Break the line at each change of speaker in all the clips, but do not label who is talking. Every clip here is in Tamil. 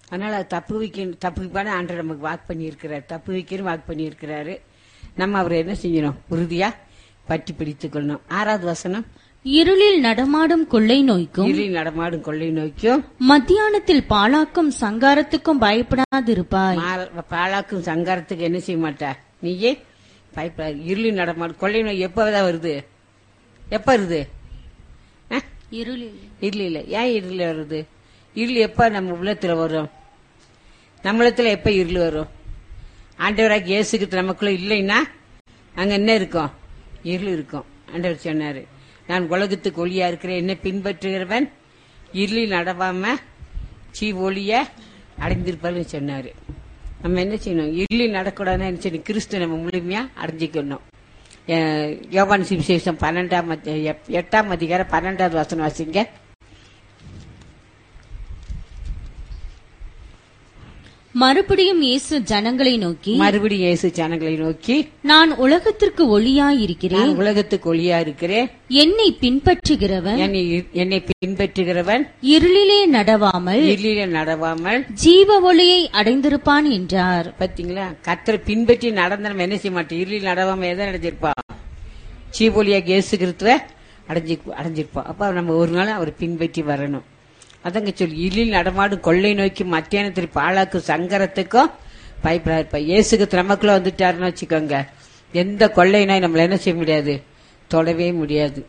அதனால அது தப்பு வைக்க தப்பு வைப்பான ஆண்டவர் நமக்கு வாக்கு பண்ணியிருக்கிறார் தப்பு வைக்கணும் வாக்கு பண்ணியிருக்கிறாரு நம்ம அவரை என்ன செய்யணும் உறுதியா பற்றி பிடித்துக் கொள்ளணும் ஆறாவது வசனம்
இருளில் நடமாடும் கொள்ளை நோய்க்கும்
இருளில் நடமாடும் கொள்ளை நோக்கியும்
மத்தியானத்தில் பாழாக்கும் சங்காரத்துக்கும் பயப்படாதிருப்பாய்
மால- பாழாக்கும் சங்காரத்துக்கு என்ன செய்ய மாட்டா நீயே பயப்படாது இருளில் நடமாடும் கொள்ளை நோய் எப்பதான் வருது எப்ப வருது ஆ?
இருளில்
இருள் இல்ல ஏன் இருள் வருது இருள் எப்ப நம்ம உள்ளத்துல வரும் நம்மளத்துல எப்ப இருள் வரும் ஆண்டவராக இயேசுக்கு நமக்குள்ள இல்லைன்னா அங்க என்ன இருக்கும் இருள் இருக்கும் ஆண்டவர் சொன்னாரு நான் உலகத்துக்கு ஒளியா இருக்கிறேன் என்னை பின்பற்றுகிறவன் இருளில் நடவாம சீ ஒளிய அடைந்திருப்பாருன்னு சொன்னாரு நம்ம என்ன செய்யணும் இருளில் நடக்கூடாதுன்னு என்ன செய்யணும் கிறிஸ்து நம்ம முழுமையா அடைஞ்சிக்கணும் அஹ் யோவான் சுவிசேஷம் பன்னெண்டாம் அத்தி- எப்- எட்டாம் அதிகாரம் பன்னெண்டாவது வசனம் வாசிங்க
மறுபடியும் இயேசு ஜனங்களை நோக்கி
மறுபடியும் இயேசு ஜனங்களை நோக்கி
நான் உலகத்திற்கு ஒளியாயிருக்கிறேன்
நான் உலகத்துக்கு ஒளியா இருக்கிறேன்
என்னை பின்பற்றுகிறவன்
என்னை என்னை பின்பற்றுகிறவன்
இருளிலே நடவாமல்
இருளில நடவாமல்
ஜீவ ஒளியை அடைந்திருப்பான் என்றார்
பாத்தீங்களா கத்தரை பின்பற்றி நடந்த நம்ம என்ன செய்ய மாட்டோம் இருளில் நடவாம எதை அடைஞ்சிருப்பா சீபொலியா இயேசு கிறிஸ்துவ அடைஞ்சி அடைஞ்சிருப்போம் அப்ப நம்ம ஒரு நாள் அவரை பின்பற்றி வரணும் அதங்க சொல்லி இருளில் நடமாடும் கொள்ளை நோக்கி மத்தியானத்தில் பாழாக்கும் சங்கரத்துக்கும் பயப்படாது இருப்பா இயேசுக்கு நமக்குள்ள வந்துட்டாருன்னு வச்சுக்கோங்க எந்த கொள்ளை நோய் நம்மள என்ன செய்ய முடியாது தொடவே முடியாது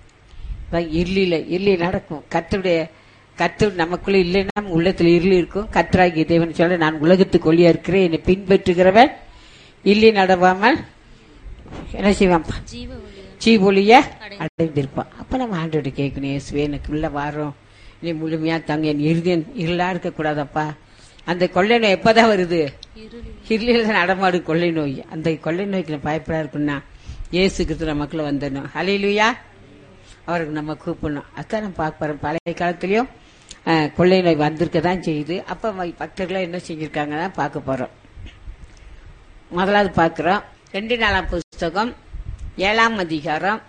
இருளில இருளி நடக்கும் கத்தருடைய கத்து நமக்குள்ள இல்லைன்னா நம்ம உள்ளத்துல இருள் இருக்கும் கத்தராகிய தேவன் சொல்ல நான் உலகத்துக்கு ஒளியா இருக்கிறேன் என்னை பின்பற்றுகிறவன் இல்லி நடவாமல் என்ன செய்வான் சீபொலிய அடைந்திருப்பான் அப்ப நம்ம ஆண்டோட கேட்கணும் இயேசுவே எனக்கு உள்ள வாரம் நீ முழுமையா தங்க என் இருதயம் இருளா இருக்க கூடாதப்பா அந்த கொள்ளை நோய் எப்பதான் வருது இருளில நடமாடும் கொள்ளை நோய் அந்த கொள்ளை நோய்க்கு நான் பயப்படா இருக்குன்னா இயேசு கிறிஸ்து நமக்குள்ள வந்துடணும் ஹalleluya அவருக்கு நம்ம கூப்பிடணும் அதான் நம்ம பார்க்க போறோம் பழைய காலத்திலயும் அஹ், கொள்ளை நோய் வந்திருக்க தான் செய்யுது அப்ப ம- பக்தர்கள் என்ன செஞ்சிருக்காங்கன்னா பார்க்க போறோம் முதலாவது பார்க்கிறோம் ரெண்டு நாளாம் புஸ்தகம் ஏழாம் அதிகாரம்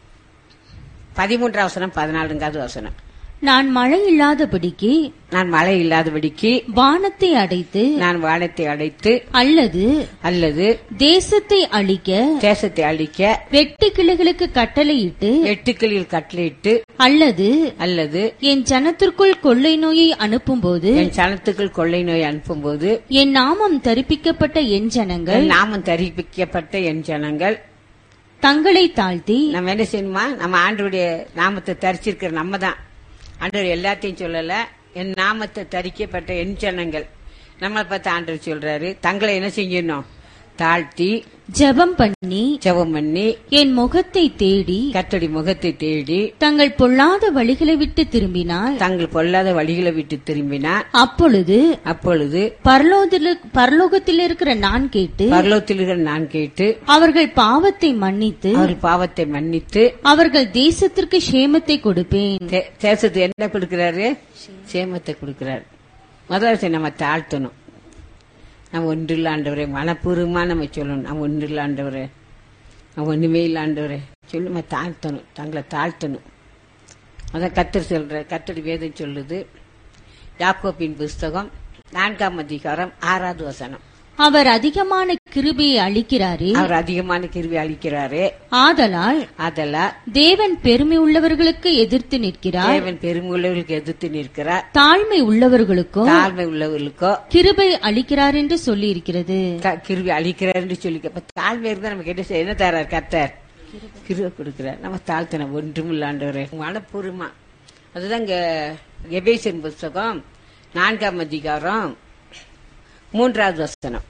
பதிமூன்றாம் வசனம் பதினாலுங்காவது வசனம்
நான் மழை இல்லாதபடிக்கு
நான் மழை இல்லாதபடிக்கு
வானத்தை அடைத்து
நான் வானத்தை அடைத்து
அல்லது
அல்லது
தேசத்தை அழிக்க
தேசத்தை அழிக்க
வெட்டு கிளைகளுக்கு கட்டளையிட்டு
எட்டுக்களில் கட்டளையிட்டு
அல்லது
அல்லது
என் ஜனத்திற்குள் கொள்ளை நோயை அனுப்பும்போது
என் சனத்துக்குள் கொள்ளை நோய் அனுப்பும்போது
என் நாமம் தரிப்பிக்கப்பட்ட என் ஜனங்கள்
என் நாமம் தெரிவிக்கப்பட்ட என் ஜனங்கள்
தங்களை தாழ்த்தி
நம்ம என்ன செய்யணுமா நம்ம ஆண்டவருடைய நாமத்தை தரிச்சிருக்கிற நம்ம தான் ஆண்டவர் எல்லாத்தையும் சொல்லல என் நாமத்தை தரிக்கப்பட்ட என் ஜனங்கள் நம்மளை பார்த்து ஆண்டவர் சொல்றாரு தங்களை என்ன செய்யணும் தாழ்த்தி
ஜெபம் பண்ணி
ஜெபம் பண்ணி
என் முகத்தை தேடி
கத்தடி முகத்தை தேடி
தங்கள் பொல்லாத வழிகளை விட்டு திரும்பினால்
தங்கள் பொல்லாத வழிகளை விட்டு திரும்பினார்
அப்பொழுது
அப்பொழுது
பரலோகத்தில் பரலோகத்தில் இருக்கிற நான் கேட்டு
பரலோகத்தில் இருக்கிற நான் கேட்டு
அவர்கள் பாவத்தை மன்னித்து
அவர் பாவத்தை மன்னித்து
அவர்கள் தேசத்திற்கு சேமத்தை கொடுப்பேன்
தே- தேசத்துக்கு என்ன கொடுக்கிறாரு சேமத்தை கொடுக்கிறாரு முதல்ல சரி நம்ம தாழ்த்தணும் நம்ம ஒன்றில்ல ஆண்டவரே மனப்பூர்வமா நம்ம சொல்லணும் நம்ம ஒன்றில்ல ஆண்டவரே நம்ம ஒண்ணுமே இல்ல ஆண்டவரே சொல்லி நம்ம தாழ்த்தணும் தங்களை தாழ்த்தணும் அதான் கத்தர் சொல்ற கத்தடி வேதம் சொல்லுது யாக்கோப்பின் புஸ்தகம் நான்காம் அதிகாரம் ஆறாவது வசனம்
அவர் அதிகமான கிருபையை அளிக்கிறாரே
அவர் அதிகமான கிருவி அளிக்கிறாரே
ஆதலால்
அதெல்லாம்
தேவன் பெருமை உள்ளவர்களுக்கு எதிர்த்து நிற்கிறார்
தேவன் பெருமுள்ளவர்களுக்கு எதிர்த்து நிற்கிறார்
தாழ்மை உள்ளவர்களுக்கோ
தாழ்மை உள்ளவர்களுக்கோ
கிருபை அளிக்கிறார் என்று சொல்லி இருக்கிறது
க- கிருபி அழிக்கிறார்னு சொல்லி அப்ப தாழ்மை இருந்தா நமக்கு என்ன செய்ய என்ன தரார் கர்த்தர் கிருபை கொடுக்கிறார் நம்ம தாழ்த்தணும் ஒன்றும் இல்லாண்டவரே மனப்பூர்வமா அதுதான் இங்க எபேசியன் புஸ்தகம் நான்காம் அதிகாரம் மூன்றாவது வசனம்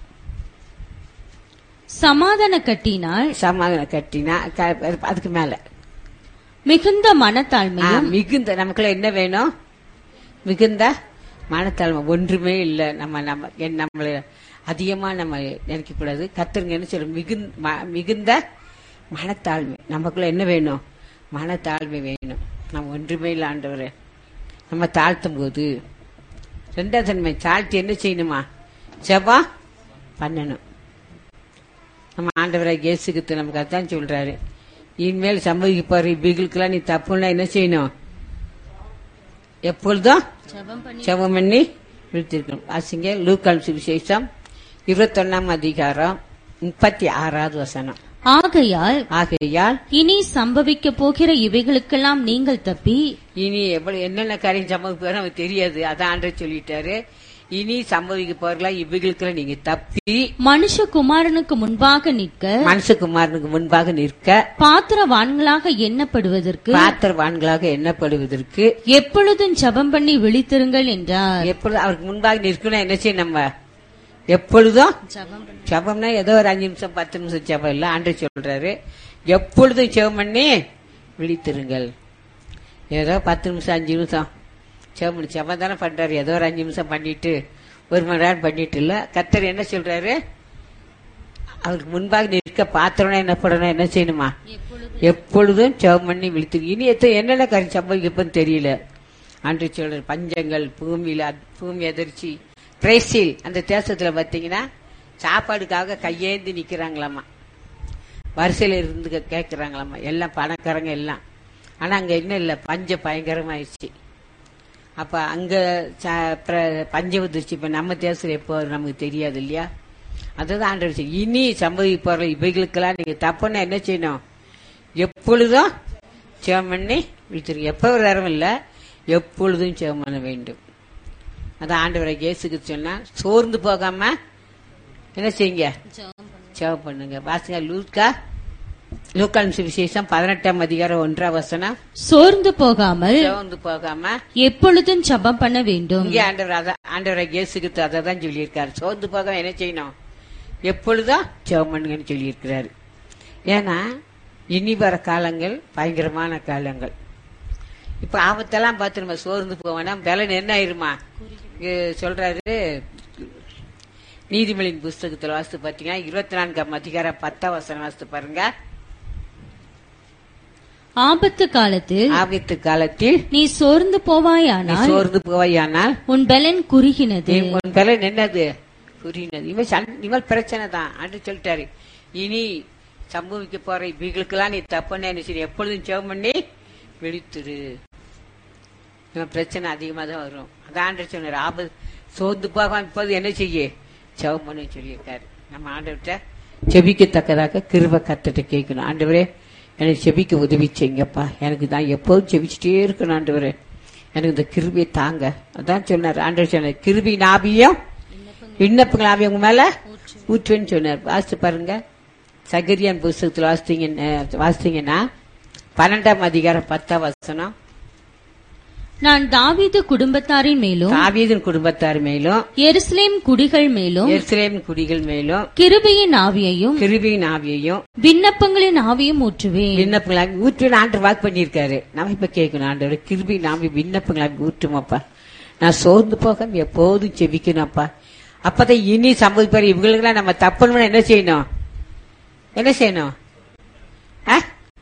சமாதான கட்டினால்
சமாதானம் கட்டினா க- அதுக்கு மேல
மிகுந்த
ஆ,
மனத்தாழ்மையும்
மிகுந்த நமக்குள்ள என்ன வேணும் மிகுந்த மனத்தாழ்மை ஒன்றுமே இல்லை நம்ம நம்ம என் நம்மள அதிகமா நம்ம நினைக்க கூடாது கத்துருங்க என்ன சொல்ல மிகுந்த ம- மிகுந்த மனத்தாழ்மை நமக்குள்ள என்ன வேணும் மனத்தாழ்மை வேணும் நம்ம ஒன்றுமே இல்லை ஆண்டவரே நம்ம தாழ்த்தும் போது ரெண்டாவது தன்மை தாழ்த்தி என்ன செய்யணுமா ஜெபா பண்ணணும் நம்ம ஆண்டவரை இயேசுக்கு நமக்கு அதான் சொல்றாரு இனிமேல் சம்பவிக்க போற இவ்விகளுக்கெல்லாம் நீ தப்புன்னா என்ன செய்யணும் எப்பொழுதும் ஜெபம் பண்ணி விழித்திருக்கணும் வாசிங்க லூக்கான் சுவிசேஷம் இருபத்தொன்னாம் அதிகாரம் முப்பத்தி ஆறாவது வசனம்
ஆகையால்
ஆகையால்
இனி சம்பவிக்க போகிற இவைகளுக்கெல்லாம் நீங்கள் தப்பி
இனி எவ்வளவு என்னென்ன காரியம் சம்பவிக்க நமக்கு தெரியாது அதான் ஆண்டவர் சொல்லிட்டாரு இனி சம்பவிக்க போறலாம் இவைகளுக்கெல்லாம் நீங்க தப்பி
மனுஷகுமாரனுக்கு முன்பாக நிற்க
மனுஷகுமாரனுக்கு முன்பாக நிற்க
பாத்திரவான்களாக எண்ணப்படுவதற்கு
பாத்திரவான்களாக எண்ணப்படுவதற்கு
எப்பொழுதும் ஜெபம் பண்ணி விழித்திருங்கள் என்றார்
எப்பொழுது அவருக்கு முன்பாக நிற்கணும் என்ன செய்யும் நம்ம எப்பொழுதும் ஜெபம்னா ஏதோ ஒரு அஞ்சு நிமிஷம் பத்து நிமிஷம் ஜெபம் இல்ல ஆண்டு சொல்றாரு எப்பொழுதும் ஜெபம் பண்ணி விழித்திருங்கள் ஏதோ பத்து நிமிஷம் அஞ்சு நிமிஷம் ஜெபம் பண்ணி ஜெபம் தானே பண்றாரு ஏதோ ஒரு அஞ்சு நிமிஷம் பண்ணிட்டு ஒரு மணி நேரம் பண்ணிட்டு இல்ல கத்தர் என்ன சொல்றாரு அவருக்கு முன்பாக நிற்க பாத்திரம் என்ன பண்ணணும் என்ன செய்யணுமா எப்பொழுதும் ஜெபம் பண்ணி விழித்து இனி எத்த என்னென்ன காரியம் சம்பவிக்கப்பன்னு தெரியல அன்று சொல்ற பஞ்சங்கள் பூமியில அத்- பூமி அதிர்ச்சி பிரேசில் அந்த தேசத்துல பாத்தீங்கன்னா சாப்பாடுக்காக கையேந்தி நிக்கிறாங்களாமா வரிசையில இருந்து கே- கேக்குறாங்களாமா எல்லாம் பணக்காரங்க எல்லாம் ஆனா அங்க என்ன இல்ல பஞ்ச பயங்கரமாயிடுச்சு அப்ப அங்க ச- பிர- பஞ்சம் உதிர்ச்சி இப்ப நம்ம தேசத்துல எப்போ வரும் நமக்கு தெரியாது இல்லையா அதுதான் ஆண்டவர் சொல்லி, இனி சம்பவிப்பார்கள் இவைகளுக்கெல்லாம் நீங்க தப்புன்னா என்ன செய்யணும் எப்பொழுதும் ஜெபம் பண்ணி விழித்திரு எப்ப ஒரு நேரம் இல்ல எப்பொழுதும் ஜெபம் பண்ண வேண்டும் அதான் ஆண்டவரை இயேசுக்கு சொன்னா சோர்ந்து போகாம என்ன செய்யுங்க ஜெபம் பண்ணுங்க வாசுங்க லூக்கா லூக்கான் சுவிசேஷம் பதினெட்டாம் அதிகாரம் ஒன்றாம் வசனம்
சோர்ந்து போகாமல்
சோர்ந்து போகாம
எப்பொழுதும் ஜெபம் பண்ண வேண்டும்
இங்கே ஆண்டவர் அத ஆண்டவரை இயேசுக்கு அதை தான் சொல்லியிருக்காரு சோர்ந்து போகாம என்ன செய்யணும் எப்பொழுதும் ஜெபம் பண்ணுங்கன்னு சொல்லியிருக்கிறாரு ஏன்னா இனி வர காலங்கள் பயங்கரமான காலங்கள் இப்ப ஆபத்தெல்லாம் பார்த்து நம்ம சோர்ந்து போவோம்னா பலன் என்ன ஆயிருமா இங்க சொல்றாரு நீதிமொழியின் புஸ்தகத்துல வாசித்து பாத்தீங்கன்னா இருபத்தி நான்காம் அதிகாரம் பத்தாம் வசனம் வாசித்து பாருங்க
ஆபத்து காலத்தில்
ஆபத்து காலத்தில்
நீ சோர்ந்து
நீ
போவாயானால்
சோர்ந்து போவாயானால்
உன் பலன் குறுகினது
உன் பலன் என்னது புரியினது இவன் சண்- இவன் பிரச்சனை தான் அன்று சொல்லிட்டாரு இனி சம்பவிக்க போற இவங்களுக்கெல்லாம் நீ தப்புன்னு என்ன சரி எப்பொழுதும் ஜெபம் பண்ணி விழித்துரு இவன் பிரச்சனை அதிகமா தான் வரும் அதான் ஆண்டவர் சொன்னார் ஆபத்து சோர்ந்து போகாம இப்போது என்ன செய்ய ஜெபம் பண்ண சொல்லியிருக்காரு நம்ம ஆண்டவர்கிட்ட செபிக்கத்தக்கதாக கிருப கத்துட்டு கேட்கணும் ஆண்டவரே எனக்கு செபிக்க உதவி செய்யுங்கப்பா எனக்கு தான் எப்போதும் செபிச்சுட்டே இருக்கணும் ஆண்டவரே எனக்கு இந்த கிருபியை தாங்க அதான் சொன்னார் ஆண்டவர் சொன்னார் கிருபி நாபியம் விண்ணப்பங்கள் ஆவியம் உங்க மேல ஊற்றுவேன்னு சொன்னார் வாசித்து பாருங்க சகரியான் புஸ்தகத்தில் வாசித்தீங்க வாசித்தீங்கன்னா பன்னெண்டாம் அதிகாரம் பத்தாம் வசனம்
நான் தாவீது குடும்பத்தாரின் மேலும்
தாவீதின் குடும்பத்தார் மேலும்
எருசலேம் குடிகள் மேலும்
எருசலேம் குடிகள் மேலும்
கிருபையின் ஆவியையும்
கிருபியின் ஆவியையும்
விண்ணப்பங்களின் ஆவியும் ஊற்றுவேன்
விண்ணப்பங்களாக ஊற்றுவேன் ஆண்டு வாக்கு பண்ணியிருக்காரு நம்ம இப்ப கேட்கணும் ஆண்டவர் கிருபி நாம விண்ணப்பங்களாக ஊற்றுமாப்பா நான் சோர்ந்து போக எப்போதும் செபிக்கணும்ப்பா அப்பதான் இனி சம்பவிப்பாரு இவங்களுக்கெல்லாம் நம்ம தப்புன்னு என்ன செய்யணும் என்ன செய்யணும் ஆ?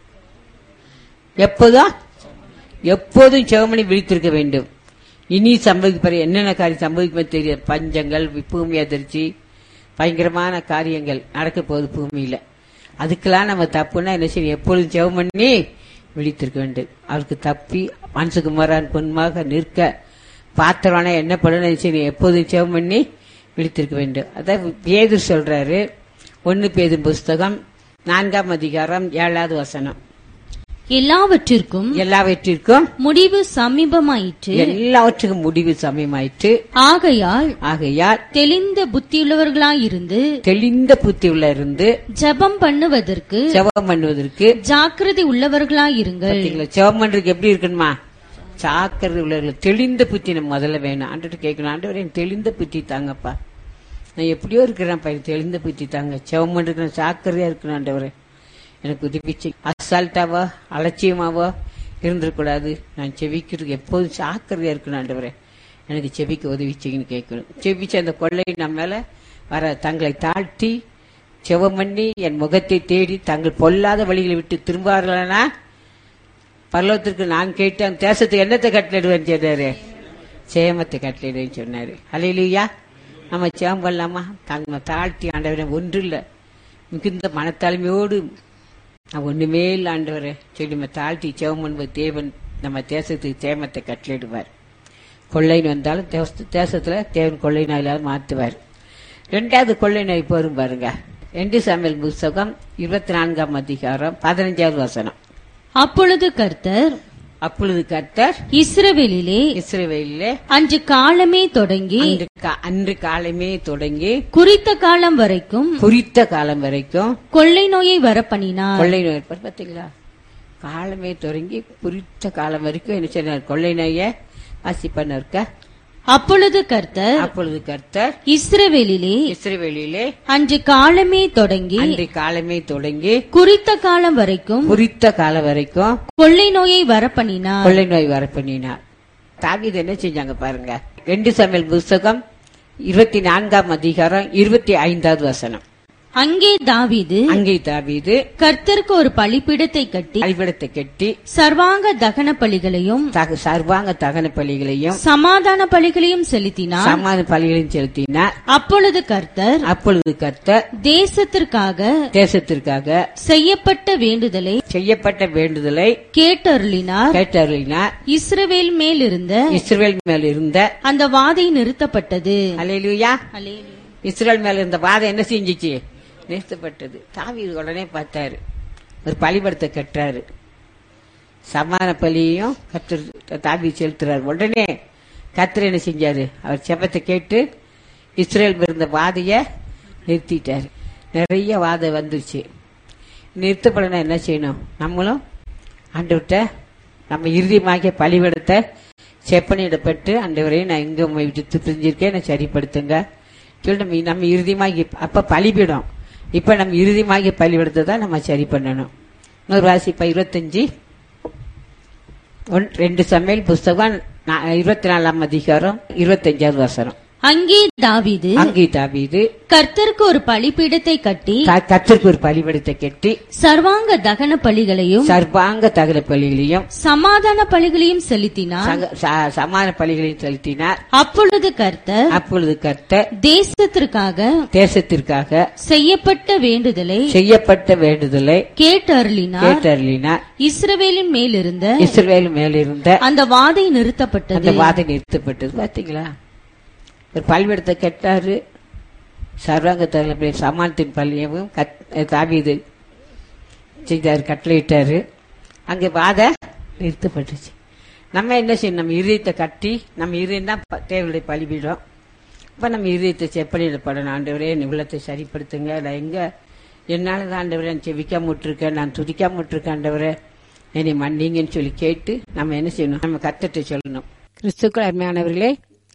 எப்போதும் எப்போதும் செவமணி விழித்திருக்க வேண்டும் இனி சம்பவிப்பாரு என்னென்ன காரியம் சம்பவிக்கும் தெரியாது பஞ்சங்கள் பூமி அதிர்ச்சி பயங்கரமான காரியங்கள் நடக்க போகுது பூமியில அதுக்கெல்லாம் நம்ம தப்புன்னா என்ன செய்யணும் எப்பொழுதும் ஜெபம் பண்ணி விழித்திருக்க வேண்டும் அவருக்கு தப்பி மனசுக்குமாரான் பொன்மாக நிற்க பாத்திரவான என்ன பண்ணணும் செய்யணும் எப்போதும் ஜெபம் பண்ணி விழித்திருக்க வேண்டும் அதான் பேது சொல்றாரு ஒன்னு பேதும் புஸ்தகம் நான்காம் அதிகாரம் ஏழாவது வசனம்
எல்லாவற்றிற்கும்
எல்லாவற்றிற்கும்
முடிவு சமீபமாயிற்று
எல்லாவற்றுக்கும் முடிவு சமயமாயிற்று
ஆகையால்
ஆகையால்
தெளிந்த புத்தியுள்ளவர்களாயிருந்து
தெளிந்த புத்தி உள்ள இருந்து
ஜெபம் பண்ணுவதற்கு
ஜெபம் பண்ணுவதற்கு
ஜாக்கிரதை உள்ளவர்களாயிருங்கள்
பாத்தீங்களா ஜெபம் பண்றதுக்கு எப்படி இருக்கணுமா சாக்கிரதை உள்ளவர்கள் தெளிந்த புத்தி நம்ம முதல்ல வேணும் ஆண்டுட்டு கேட்கணும் ஆண்டவர் எனக்கு தெளிந்த புத்தி தாங்கப்பா நான் எப்படியோ இருக்கிறேன் பையன் தெளிந்த புத்தி தாங்க ஜெபம் பண்றதுக்கு நான் சாக்கிரதையா இருக்கணும் ஆண்டவரே எனக்கு உதவிச்சு அசால்ட்டாவோ அலட்சியமாவோ இருந்துடக்கூடாது நான் செவிக்கிறதுக்கு எப்போதும் சாக்கிரதையா இருக்கணும் ஆண்டவரே எனக்கு செவிக்க உதவி செய்யுன்னு கேட்கணும் செவிச்சு அந்த கொள்ளை நம்ம மேல வர தங்களை தாழ்த்தி செவம் பண்ணி என் முகத்தை தேடி தங்கள் பொல்லாத வழிகளை விட்டு திரும்பார்களா பரலோகத்திற்கு நான் கேட்டு அந்த தேசத்துக்கு என்னத்தை கட்டளிடுவேன்னு சொன்னாரு சேமத்தை கட்டளிடுவேன்னு சொன்னாரு அலையிலுயா நம்ம சேம் பண்ணலாமா தங்களை தாழ்த்தி ஆண்டவரே ஒன்று இல்லை மிகுந்த மனத்தாழ்மையோடு நான் ஒண்ணுமே இல்லை ஆண்டவரே சொல்லி நம்ம தாழ்த்தி சேவம் பண்ணும்போது தேவன் நம்ம தேசத்துக்கு சேமத்தை கட்டளிடுவார் கொள்ளை நோய் வந்தாலும் தேச- தேசத்துல தேவன் கொள்ளை நோயிலாவது மாற்றுவார் ரெண்டாவது கொள்ளை நோய் போரும் பாருங்க ரெண்டு சாமியல் புஸ்தகம் இருபத்தி நான்காம் அதிகாரம் பதினஞ்சாவது வசனம்
அப்பொழுது கர்த்தர்
அப்பொழுது கர்த்தர்
இஸ்ரவேலிலே
இஸ்ரவேலிலே
அன்று காலமே தொடங்கி
அன்று கா- அன்று காலமே தொடங்கி
குறித்த காலம் வரைக்கும்
குறித்த காலம் வரைக்கும்
கொள்ளை நோயை வரப்பண்ணினார்
கொள்ளை நோய் இருப்பார் பாத்தீங்களா காலமே தொடங்கி குறித்த காலம் வரைக்கும் என்ன சொன்னார் கொள்ளை நோயை வாசிப்பண்ண இருக்க
அப்பொழுது கர்த்தர்
அப்பொழுது கர்த்தர்
இஸ்ரவேலிலே
இஸ்ரவேலிலே
அன்று காலமே தொடங்கி
அன்று காலமே தொடங்கி
குறித்த காலம் வரைக்கும்
குறித்த காலம் வரைக்கும்
கொள்ளை நோயை வரப்பண்ணினார்
கொள்ளை நோய் வர பண்ணினார் தாவீது என்ன செஞ்சாங்க பாருங்க ரெண்டு சமையல் புஸ்தகம் இருபத்தி நான்காம் அதிகாரம் இருபத்தி ஐந்தாவது வசனம்
அங்கே தாவீது
அங்கே தாவீது
கர்த்தருக்கு ஒரு பலிபீடத்தை கட்டி
அடிபடத்தை கட்டி
சர்வாங்க தகன பலிகளையும்
தக- சர்வாங்க தகன பலிகளையும்
சமாதான பலிகளையும் செலுத்தினார்
சமான பலிகளையும் செலுத்தினார்
அப்பொழுது கர்த்தர்
அப்பொழுது கர்த்தர்
தேசத்திற்காக
தேசத்திற்காக
செய்யப்பட்ட வேண்டுதலை
செய்யப்பட்ட வேண்டுதலை
கேட்டருளினார்
கேட்டருளினார்
இஸ்ரவேல் மேல் இருந்த
இஸ்ரேல் மேல் இருந்த
அந்த வாதை நிறுத்தப்பட்டது
அலையிலுயா
அல்லேலூயா.
இஸ்ரேல் மேல இருந்த வாதம் என்ன செஞ்சுச்சு நிறுத்தப்பட்டது தாவீது உடனே பார்த்தாரு ஒரு பலிபடத்தை கட்டுறாரு சமான பலியையும் கத்தர் தாவி செலுத்துறாரு உடனே கத்தர் என்ன செஞ்சாரு அவர் செபத்தை கேட்டு இஸ்ரேல் மேல இருந்த வாதைய நிறுத்திட்டாரு நிறைய வாதை வந்துருச்சு நிறுத்தப்படணும் என்ன செய்யணும் நம்மளும் ஆண்டவர்கிட்ட நம்ம இறுதியமாகிய பலிபடத்தை செப்பனிடப்பட்டு ஆண்டவரே நான் எங்க உண்மை விட்டு பிரிஞ்சிருக்கேன் நான் சரிப்படுத்துங்க சொல்லி நம்ம நம்ம இறுதியமாகி அப்ப பலிபீடம் இப்ப நம்ம இறுதியமாகிய பலிபீடத்தை தான் நம்ம சரி பண்ணணும் இன்னொரு வாசிப்பா இருபத்தஞ்சு ஒன்- ரெண்டு சமையல் புஸ்தகம் நா- இருபத்தி நாலாம் அதிகாரம் இருபத்தஞ்சாவது வசனம்
அங்கே தாவீது
அங்கே தாவீது
கர்த்தருக்கு ஒரு பலிபீடத்தை கட்டி
க- கர்த்தருக்கு ஒரு பலிபீடத்தை கட்டி
சர்வாங்க தகன பலிகளையும்
சர்வாங்க தகன பலிகளையும்
சமாதான பலிகளையும் செலுத்தினார்
சக- ச- சமான பலிகளையும் செலுத்தினார்
அப்பொழுது கர்த்தர்
அப்பொழுது கர்த்தர்
தேசத்திற்காக
தேசத்திற்காக
செய்யப்பட்ட வேண்டுதலை
செய்யப்பட்ட வேண்டுதலை
கேட்டருளினார்
கேட்டருளினார்
இஸ்ரவேலின் மேல் இருந்த
இஸ்ரவேல் மேலிருந்த
அந்த வாதை
அந்த
நிறுத்தப்பட்டது
வாதை நிறுத்தப்பட்டது பாத்தீங்களா ஒரு பல்வேடத்தை கெட்டாரு சர்வாங்க தலைமை சமானத்தின் பள்ளியவும் தாவீது செய்தார் கட்டளையிட்டாரு அங்க வாதை நிறுத்தப்பட்டுச்சு நம்ம என்ன செய்யணும் நம்ம இதயத்தை கட்டி நம்ம இதயம் தான் ப- தேவனுடைய பலிபீடம் அப்ப நம்ம இதயத்தை செப்பனிடப்படணும் ஆண்டவரே என் உள்ளத்தை சரிப்படுத்துங்க நான் எங்க என்னால தான் ஆண்டவரே நான் செவிக்காம விட்டுருக்கேன் நான் துதிக்காம விட்டுருக்கேன் ஆண்டவரே என்னை மன்னிங்கன்னு சொல்லி கேட்டு நம்ம என்ன செய்யணும் நம்ம கத்தத்தை சொல்லணும் கிறிஸ்துக்கள் அருமையானவர்களே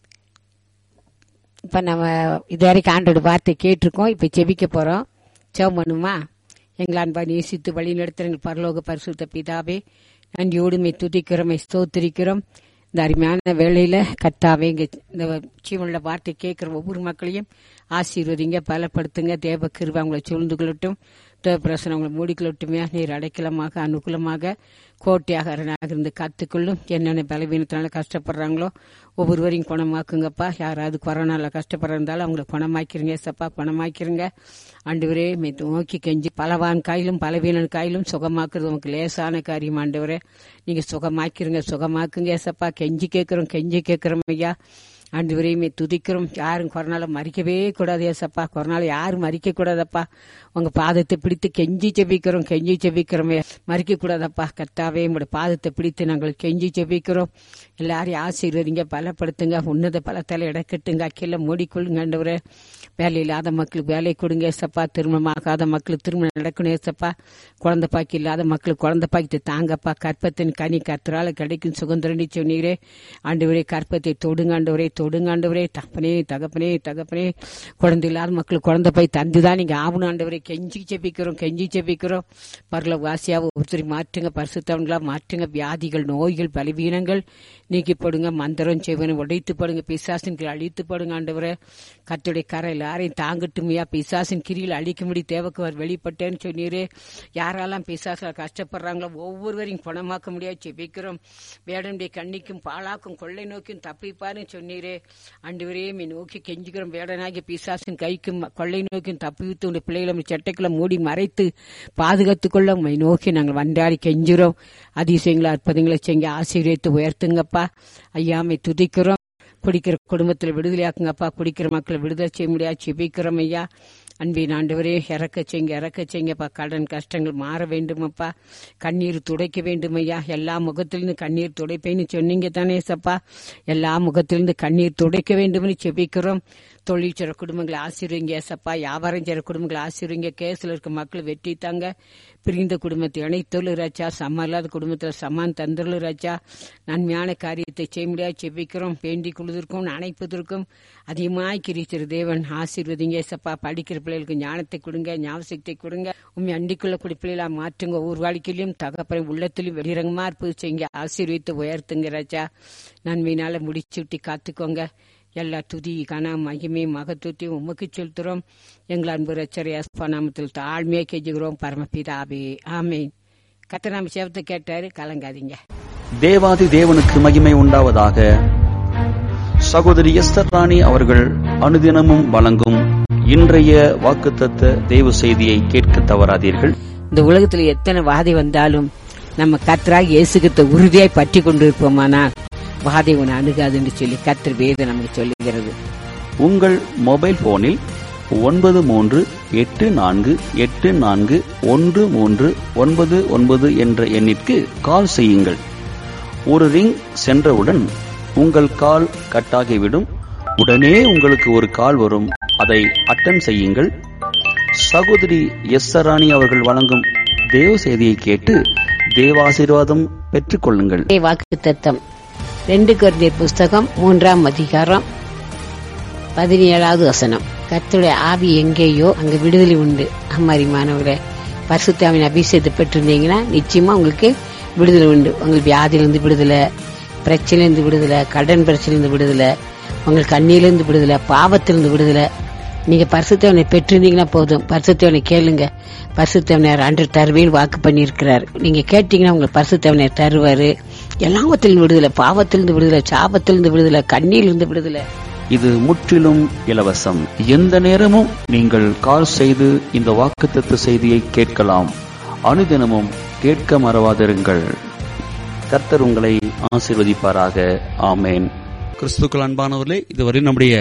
இப்ப நம்ம இது வரைக்கும் ஆண்டோட வார்த்தை கேட்டிருக்கோம் இப்ப செபிக்க போறோம் செவம் பண்ணுமா எங்கள் அன்பா நேசித்து வழி நடத்துகிற பரலோக பரிசுத்த பிதாவே நன்றியோடுமை துதிக்கிறோம் ஸ்தோத்திரிக்கிறோம் இந்த அருமையான வேளையில கத்தாவே இங்க இந்த ஜீவனுள்ள வார்த்தை கேட்கிற ஒவ்வொரு மக்களையும் ஆசீர்வதிங்க பலப்படுத்துங்க தேவ கிருபை அவங்களை சூழ்ந்து கொள்ளட்டும் தேவ பிரசனம் அவங்களை மூடிக்கொள்ளட்டுமே நீர் அடைக்கலமாக அனுகூலமாக கோட்டையாக அரணாக இருந்து காத்துக்கொள்ளும் என்னென்ன பலவீனத்தினால கஷ்டப்படுறாங்களோ ஒவ்வொருவரையும் குணமாக்குங்கப்பா யாராவது கொரோனால கஷ்டப்படுறதாலும் அவங்களை குணமாக்கிறீங்க சப்பா குணமாக்கிறீங்க ஆண்டவரே மே நோக்கி கெஞ்சி பலவான் காயிலும் பலவீனன் காயிலும் சுகமாக்குறது உங்களுக்கு லேசான காரியம் ஆண்டவரே நீங்க சுகமாக்கிறீங்க சுகமாக்குங்க ஏசப்பா கெஞ்சி கேட்கிறோம் கெஞ்சி கேட்கிறோம் ஐயா ஆண்டு வரையுமே துதிக்கிறோம் யாரும் கொரோனால மறிக்கவே கூடாது ஏசப்பா கொரோனால யாரும் மறிக்க கூடாதப்பா உங்க பாதத்தை பிடித்து கெஞ்சி செபிக்கிறோம் கெஞ்சி செபிக்கிறோமே மறிக்க கூடாதப்பா கர்த்தாவே உங்களோட பாதத்தை பிடித்து நாங்கள் கெஞ்சி செபிக்கிறோம் எல்லாரையும் ஆசீர்வதிங்க பலப்படுத்துங்க உன்னத பலத்தால இடக்கட்டுங்க அக்கில மூடிக்கொள்ளுங்க ஆண்டவரே வேலை இல்லாத மக்களுக்கு வேலை கொடுங்க ஏசப்பா திருமணம் ஆகாத மக்களுக்கு திருமணம் நடக்கணும் ஏசப்பா குழந்தை பாக்கி இல்லாத மக்களுக்கு குழந்தை பாக்கி தாங்கப்பா கற்பத்தின் கனி கர்த்தரால கிடைக்கும் சுதந்திரண்டி சொன்னீரே ஆண்டவரே கற்பத்தை தொடுங்க ஆண்டவரே தொடுங்க ஆண்டவரே தகப்பனே தகப்பனே தகப்பனே குழந்தை இல்லாத மக்களுக்கு குழந்தை போய் தந்துதான் நீங்க ஆகணும் ஆண்டவரே கெஞ்சி செபிக்கிறோம் கெஞ்சி செபிக்கிறோம் பரல வாசியாவை ஒருத்தர் மாற்றுங்க பரிசுத்தவங்களா மாற்றுங்க வியாதிகள் நோய்கள் பலவீனங்கள் நீக்கி போடுங்க மந்திரம் செவனை உடைத்து போடுங்க பிசாசின் கீழ் அழித்து போடுங்க ஆண்டவரே கத்துடைய கரை எல்லாரையும் தாங்கட்டுமையா பிசாசின் கிரியில் அழிக்கும்படி தேவைக்கு அவர் வெளிப்பட்டேன்னு சொன்னீரே யாரெல்லாம் பிசாசில் கஷ்டப்படுறாங்களோ ஒவ்வொருவரையும் குணமாக்க முடியாது செபிக்கிறோம் வேடனுடைய கண்ணிக்கும் பாலாக்கும் கொள்ளை நோக்கியும் தப்பிப்பாருன்னு சொன்னீரே ஆண்டவரே மீ நோக்கி கெஞ்சுக்கிறோம் வேடனாகி பிசாசின் கைக்கும் கொள்ளை நோக்கியும் தப்பி வித்து உடைய பிள்ளைகளை சட்டைக்குள்ள மூடி மறைத்து பாதுகாத்துக் கொள்ள உம்மை நோக்கி நாங்கள் வண்டாடி கெஞ்சுறோம் அதிசயங்களை அற்புதங்களை செஞ்சு ஆசீர்வதித்து உயர்த்துங்கப்பா ஐயாமை துதிக்கிறோம் குடிக்கிற குடும்பத்தில் விடுதலையாக்குங்கப்பா குடிக்கிற மக்களை விடுதலை செய்ய முடியாது செபிக்கிறோம் ஐயா அன்பின் ஆண்டவரே இறக்க செய்யுங்க இறக்க செய்யுங்கப்பா கடன் கஷ்டங்கள் மாற வேண்டுமப்பா கண்ணீர் துடைக்க வேண்டும் ஐயா எல்லா முகத்திலிருந்து கண்ணீர் துடைப்பேன்னு சொன்னீங்க தானே சப்பா எல்லா முகத்திலிருந்து கண்ணீர் துடைக்க வேண்டும்னு செபிக்கிறோம் தொழில் செய்கிற குடும்பங்களை ஆசீர்வீங்க ஏசப்பா வியாபாரம் செய்கிற குடும்பங்களை ஆசீர்வீங்க கேஸில் இருக்க மக்கள் வெற்றி தாங்க பிரிந்த குடும்பத்தை இணைத்தொழு ராஜா சம்ம இல்லாத குடும்பத்தில் சமான் தந்துள்ளு ராஜா நன்மையான காரியத்தை செய்ய முடியாது செபிக்கிறோம் வேண்டிக் கொள்வதற்கும் அணைப்பதற்கும் அதிகமாய் கிரிச்சிரு தேவன் ஆசீர்வதிங்க ஏசப்பா படிக்கிற பிள்ளைகளுக்கு ஞானத்தை கொடுங்க ஞாபகத்தை கொடுங்க உண்மை அண்டிக்குள்ள கூடிய பிள்ளைகளா மாற்றுங்க ஒவ்வொரு வாழ்க்கையிலும் தகப்பறை உள்ளத்திலும் வெளிரங்கமா இருப்பது செய்யுங்க ஆசீர்வித்து உயர்த்துங்க ராஜா நன்மையினால முடிச்சு விட்டு காத்துக்கோங்க எல்லா துதி கன மகிமை மகத்துவத்தையும் உமக்கு செலுத்துறோம் எங்கள் அன்பு ரச்சரை அஸ்பா நாமத்தில் தாழ்மையை கெஞ்சுகிறோம் பரமபிதாபே ஆமேன் கத்த நாம சேவத்தை கேட்டாரு கலங்காதீங்க
தேவாதி தேவனுக்கு மகிமை உண்டாவதாக சகோதரி எஸ்தர் ராணி அவர்கள் அனுதினமும் வழங்கும் இன்றைய வாக்குத்தத்த தேவ செய்தியை கேட்க தவறாதீர்கள்
இந்த உலகத்துல எத்தனை வாதை வந்தாலும் நம்ம கத்தராக இயேசுகிட்ட உறுதியாய் பற்றி கொண்டிருப்போமானால் வாதை உன்னை அணுகாதுன்னு சொல்லி கத்தர் வேதம் நமக்கு சொல்லுகிறது
உங்கள் மொபைல் போனில் ஒன்பது மூன்று எட்டு நான்கு எட்டு நான்கு ஒன்று மூன்று ஒன்பது ஒன்பது என்ற எண்ணிற்கு கால் செய்யுங்கள் ஒரு ரிங் சென்றவுடன் உங்கள் கால் கட்டாகிவிடும் உடனே உங்களுக்கு ஒரு கால் வரும் அதை அட்டன் செய்யுங்கள் சகோதரி எஸ் ராணி அவர்கள் வழங்கும் தேவ செய்தியை கேட்டு தேவாசீர்வாதம் பெற்றுக்கொள்ளுங்கள்
வாக்கு தத்தம் ரெண்டு குழந்தையர் புஸ்தகம் மூன்றாம் அதிகாரம் பதினேழாவது வசனம் கர்த்தருடைய ஆவி எங்கேயோ அங்க விடுதலை உண்டு அம்மாரி மாணவர்களே பரிசுத்தாவின் அபிஷேகத்தை பெற்றிருந்தீங்கன்னா நிச்சயமா உங்களுக்கு விடுதலை உண்டு உங்களுக்கு வியாதியிலிருந்து விடுதலை பிரச்சனையிலிருந்து விடுதலை கடன் பிரச்சனையிலிருந்து விடுதலை உங்களுக்கு கண்ணியிலிருந்து விடுதலை பாவத்திலிருந்து விடுதலை நீங்க பரிசுத்தவனை பெற்றிருந்தீங்கன்னா போதும் பரிசுத்தவனை கேளுங்க பரிசுத்தவனர் அன்று தருவேன் வாக்கு பண்ணியிருக்கிறார் நீங்க கேட்டீங்கன்னா உங்களுக்கு பரிசுத்தவனர் தருவாரு எல்லாவத்திலிருந்து விடுதலை பாவத்திலிருந்து விடுதலை சாபத்திலிருந்து விடுதலை கண்ணியிலிருந்து விடுதலை
இது முற்றிலும் இலவசம் எந்த நேரமும் நீங்கள் கால் செய்து இந்த வாக்குத்தத்த செய்தியை கேட்கலாம் அனுதினமும் கேட்க மறவாதிருங்கள் கர்த்தர் உங்களை ஆசீர்வதிப்பாராக ஆமேன் கிறிஸ்துக்கள் அன்பானவர்களே இதுவரை நம்முடைய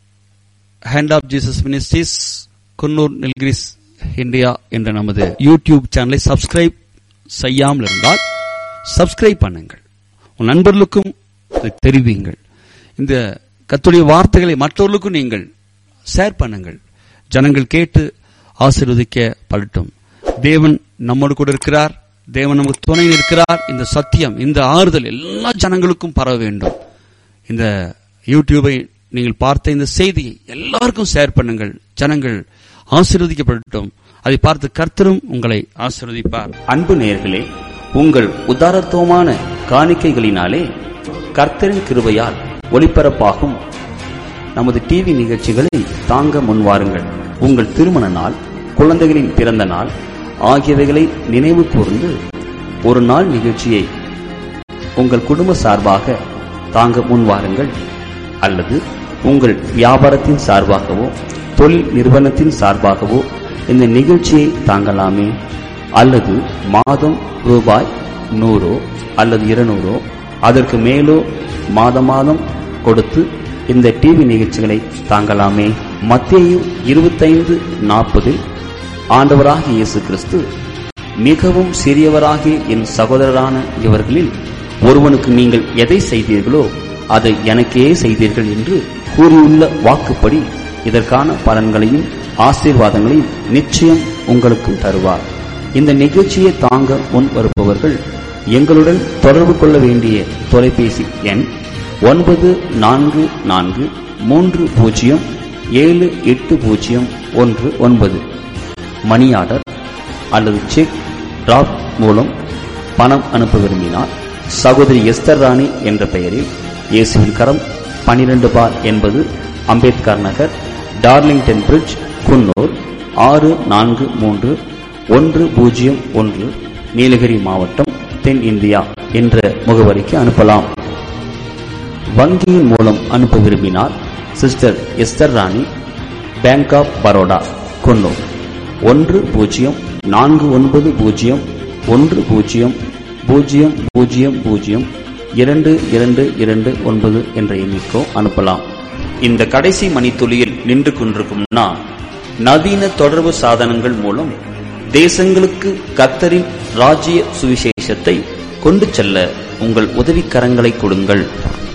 hand of Jesus ministries Coonoor Nilgiris India என்ற நமது யூடியூப் சேனலை சப்ஸ்கிரைப் செய்யாமல் இருந்தால் சப்ஸ்கிரைப் பண்ணுங்கள் உன் நண்பர்களுக்கும் இதை தெரிவிங்கள் இந்த கத்துடைய வார்த்தைகளை மற்றவர்களுக்கும் நீங்கள் ஷேர் பண்ணுங்கள் ஜனங்கள் கேட்டு ஆசீர்வதிக்க படட்டும் தேவன் நம்மோடு கூட இருக்கிறார் தேவன் நமக்கு துணை இருக்கிறார் இந்த சத்தியம் இந்த ஆறுதல் எல்லா ஜனங்களுக்கும் பரவ வேண்டும் இந்த யூடியூபை நீங்கள் பார்த்த இந்த செய்தியை எல்லாருக்கும் ஷேர் பண்ணுங்கள் ஜனங்கள் ஆசீர்வதிக்கப்படட்டும் அதை பார்த்து கர்த்தரும் உங்களை ஆசீர்வதிப்பார் அன்பு நேர்களே உங்கள் உதாரத்துவமான காணிக்கைகளினாலே கர்த்தரின் கிருபையால் ஒளிபரப்பாகும் நமது டிவி நிகழ்ச்சிகளை தாங்க முன்வாருங்கள் உங்கள் திருமண நாள் குழந்தைகளின் பிறந்த நாள் ஆகியவைகளை நினைவு கூர்ந்து ஒரு நாள் நிகழ்ச்சியை உங்கள் குடும்ப சார்பாக தாங்க முன்வாருங்கள் அல்லது உங்கள் வியாபாரத்தின் சார்பாகவோ தொழில் நிறுவனத்தின் சார்பாகவோ இந்த நிகழ்ச்சியை தாங்கலாமே அல்லது மாதம் ரூபாய் நூறோ அல்லது இருநூறோ அதற்கு மேலோ மாத மாதம் கொடுத்து இந்த டிவி நிகழ்ச்சிகளை தாங்கலாமே மத்தேயு இருபத்தைந்து நாற்பதில் ஆண்டவராகிய இயேசு கிறிஸ்து மிகவும் சிறியவராகிய என் சகோதரரான இவர்களில் ஒருவனுக்கு நீங்கள் எதை செய்தீர்களோ அதை எனக்கே செய்தீர்கள் என்று கூறியுள்ள வாக்குப்படி இதற்கான பலன்களையும் ஆசீர்வாதங்களையும் நிச்சயம் உங்களுக்கும் தருவார் இந்த நிகழ்ச்சியை தாங்க முன் வருபவர்கள் எங்களுடன் தொடர்பு கொள்ள வேண்டிய தொலைபேசி எண் ஒன்பது நான்கு நான்கு மூன்று பூஜ்ஜியம் ஏழு எட்டு பூஜ்ஜியம் ஒன்று ஒன்பது மணி ஆர்டர் அல்லது செக் டிராப் மூலம் பணம் அனுப்ப விரும்பினால் சகோதரி எஸ்தர் ராணி என்ற பெயரில் இயேசுவின் கரம் பனிரெண்டு பார் என்பது அம்பேத்கர் நகர் டார்லிங்டன் பிரிட்ஜ் குன்னூர் ஆறு நான்கு மூன்று ஒன்று பூஜ்ஜியம் ஒன்று நீலகிரி மாவட்டம் தென் இந்தியா என்ற முகவரிக்கு அனுப்பலாம் வங்கியின் மூலம் அனுப்ப விரும்பினால் sister Esther Rani bank of Baroda Coonoor ஒன்று பூஜ்ஜியம் நான்கு ஒன்பது பூஜ்ஜியம் ஒன்று பூஜ்ஜியம் பூஜ்ஜியம் பூஜ்ஜியம் பூஜ்ஜியம் இரண்டு இரண்டு இரண்டு ஒன்பது என்ற எண்ணிக்கோ அனுப்பலாம் இந்த கடைசி மணித்துளியில் நின்று கொண்டிருக்கும் நான் நவீன தொடர்பு சாதனங்கள் மூலம் தேசங்களுக்கு கத்தரின் ராஜ்ய சுவிசேஷத்தை கொண்டு செல்ல உங்கள் உதவிக்கரங்களை கொடுங்கள்